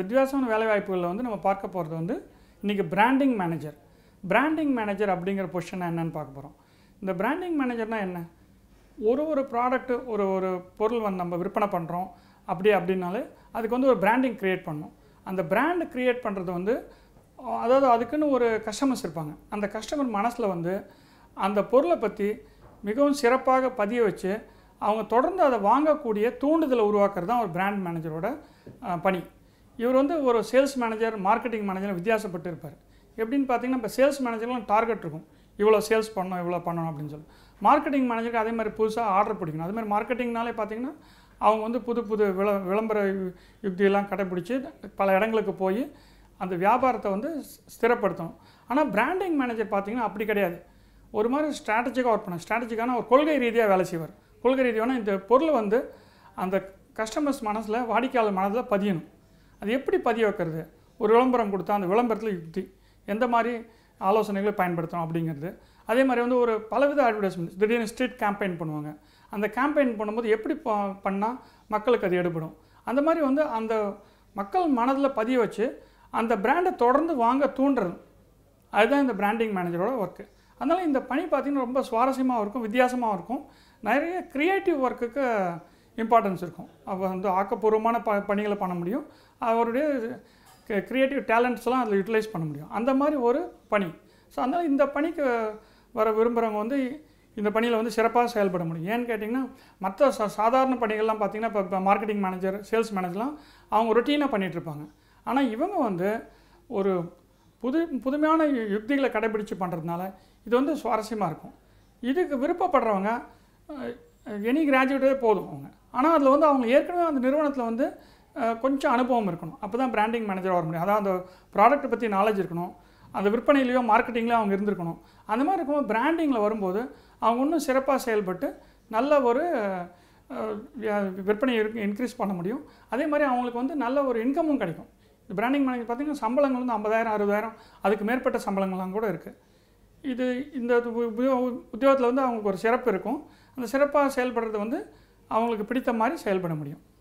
வித்தியாசமான வேலைவாய்ப்புகளில் வந்து நம்ம பார்க்க போகிறது வந்து இன்றைக்கி பிராண்டிங் மேனேஜர் பிராண்டிங் மேனேஜர் அப்படிங்கிற பொசிஷன் என்னன்னு பார்க்க போகிறோம் இந்த பிராண்டிங் மேனேஜர்னால் என்ன ஒரு ஒரு ப்ராடக்ட்டு ஒரு ஒரு பொருள் வந்து நம்ம விற்பனை பண்ணுறோம் அப்படி அப்படின்னாலே அதுக்கு வந்து ஒரு பிராண்டிங் க்ரியேட் பண்ணணும் அந்த பிராண்டு க்ரியேட் பண்ணுறது வந்து அஹ், அதாவது அதுக்குன்னு ஒரு கஸ்டமர்ஸ் இருப்பாங்க அந்த கஸ்டமர் மனசில் வந்து அந்த பொருளை பற்றி மிகவும் சிறப்பாக பதிய வச்சு அவங்க தொடர்ந்து அதை வாங்கக்கூடிய தூண்டுதலை உருவாக்குறது தான் ஒரு பிராண்ட் மேனேஜரோட அஹ், பணி இவர் வந்து ஒரு சேல்ஸ் மேனேஜர் மார்க்கெட்டிங் மேனேஜர் வித்தியாசப்பட்டு இருப்பார் எப்படின்னு பார்த்தீங்கன்னா இப்போ சேல்ஸ் மேனேஜர்லாம் டார்கெட் இருக்கும் இவ்வளோ சேல்ஸ் பண்ணணும் இவ்வளோ பண்ணணும் அப்படின்னு சொல்லி மார்க்கெட்டிங் மேனேஜருக்கு அதே மாதிரி புதுசாக ஆர்டர் பிடிக்கணும் அதே மாதிரி மார்க்கெட்டிங்னாலே பார்த்தீங்கன்னா அவங்க வந்து புது புது விள விளம்பர யு- யுக்தியெல்லாம் கடைப்பிடிச்சு பல இடங்களுக்கு போய் அந்த வியாபாரத்தை வந்து ஸ்- ஸ்திரப்படுத்தணும் ஆனால் பிராண்டிங் மேனேஜர் பார்த்தீங்கன்னா அப்படி கிடையாது ஒரு மாதிரி ஸ்ட்ராட்டஜிக்காக ஒர்க் பண்ண ஸ்ட்ராட்டஜிக்கான ஒரு கொள்கை ரீதியாக வேலை செய்வார் கொள்கை ரீதியான இந்த பொருள் வந்து அந்த கஸ்டமர்ஸ் மனசில் வாடிக்கையாளர் மனதில் பதியணும் அது எப்படி பதிய வைக்கிறது ஒரு விளம்பரம் கொடுத்தா அந்த விளம்பரத்தில் யுக்தி எந்த மாதிரி ஆலோசனைகளை பயன்படுத்தணும் அப்படிங்கிறது அதே மாதிரி வந்து ஒரு பலவித அட்வர்டைஸ்மெண்ட் திடீர்னு ஸ்ட்ரீட் கேம்பெயின் பண்ணுவாங்க அந்த கேம்பெயின் பண்ணும்போது எப்படி பண்ணால் மக்களுக்கு அது எடுபடும் அந்த மாதிரி வந்து அந்த மக்கள் மனதில் பதிய வச்சு அந்த பிராண்டை தொடர்ந்து வாங்க தூண்டுறது அதுதான் இந்த பிராண்டிங் மேனேஜரோட ஒர்க்கு அதனால் இந்த பணி பார்த்திங்கன்னா ரொம்ப சுவாரஸ்யமாகவும் இருக்கும் வித்தியாசமாகவும் இருக்கும் நிறைய க்ரியேட்டிவ் ஒர்க்குக்கு இம்பார்ட்டன்ஸ் இருக்கும் அப்போ வந்து ஆக்கப்பூர்வமான ப பணிகளை பண்ண முடியும் அவருடைய க்ரியேட்டிவ் டேலண்ட்ஸ்லாம் அதில் யூட்டிலைஸ் பண்ண முடியும் அந்த மாதிரி ஒரு பணி ஸோ அதனால் இந்த பணிக்கு வர விரும்புகிறவங்க வந்து இந்த பணியில் வந்து சிறப்பாக செயல்பட முடியும் ஏன்னு கேட்டிங்கன்னா மற்ற சா சாதாரண பணிகள்லாம் பார்த்திங்கன்னா இப்போ இப்போ மார்க்கெட்டிங் மேனேஜர் சேல்ஸ் மேனேஜர்லாம் அவங்க ரொட்டீனாக பண்ணிகிட்ருப்பாங்க ஆனால் இவங்க வந்து ஒரு புது புதுமையான யு- யுக்திகளை கடைபிடிச்சு பண்ணுறதுனால இது வந்து சுவாரஸ்யமாக இருக்கும் இதுக்கு விருப்பப்படுறவங்க எனி கிராஜுவேட்டே போதும் அவங்க ஆனால் அதில் வந்து அவங்க ஏற்கனவே அந்த நிறுவனத்தில் வந்து அஹ், கொஞ்சம் அனுபவம் இருக்கணும் அப்போ தான் பிராண்டிங் மேனேஜர் வர முடியும் அதாவது அந்த ப்ராடக்ட்டை பற்றி நாலேஜ் இருக்கணும் அந்த விற்பனையிலையோ மார்க்கெட்டிங்லையோ அவங்க இருந்திருக்கணும் அந்த மாதிரி இருக்கும்போது பிராண்டிங்கில் வரும்போது அவங்க இன்னும் சிறப்பாக செயல்பட்டு நல்ல ஒரு அஹ், வியா- விற்பனை இன்க்ரீஸ் பண்ண முடியும் அதே மாதிரி அவங்களுக்கு வந்து நல்ல ஒரு இன்கமும் கிடைக்கும் இந்த பிராண்டிங் மேனேஜர் பார்த்திங்கன்னா சம்பளங்கள் வந்து ஐம்பதாயிரம் அறுபதாயிரம் அதுக்கு மேற்பட்ட சம்பளங்கள்லாம் கூட இருக்குது இது இந்த உத்தியோகத்தில் வந்து அவங்களுக்கு ஒரு சிறப்பு இருக்கும் அந்த சிறப்பாக செயல்படுறது வந்து அவங்களுக்கு பிடித்த மாதிரி செயல்பட முடியும்